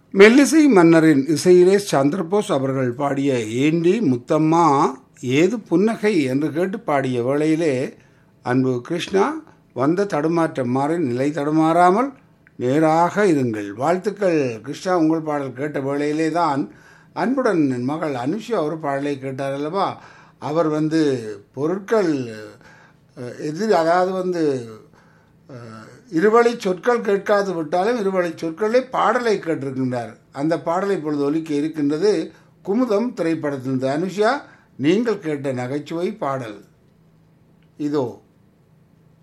மெல்லிசை மன்னரின் இசையிலே சந்திரபோஸ் அவர்கள் பாடிய ஏண்டி முத்தம்மா ஏது புன்னகை என்று கேட்டு பாடிய வேளையிலே அன்பு கிருஷ்ணா வந்த தடுமாற்றம் மாறி நிலை தடுமாறாமல் நேராக இருங்கள் வாழ்த்துக்கள் கிருஷ்ணா உங்கள் பாடல் கேட்ட வேளையிலே தான் அன்புடன் என் மகள் அனுஷா ஒரு பாடலை கேட்டார் அல்லவா அவர் வந்து பொருட்கள் அஹ், எதிர் அதாவது வந்து அஹ், இருவழி சொற்கள் கேட்காது விட்டாலும் இருவழி சொற்களே பாடலை கேட்டிருக்கின்றார் அந்த பாடலை இப்பொழுது ஒலிக்க இருக்கின்றது குமுதம் திரைப்படத்திலிருந்து அனுஷா நீங்கள் கேட்ட நகைச்சுவை பாடல் இதோ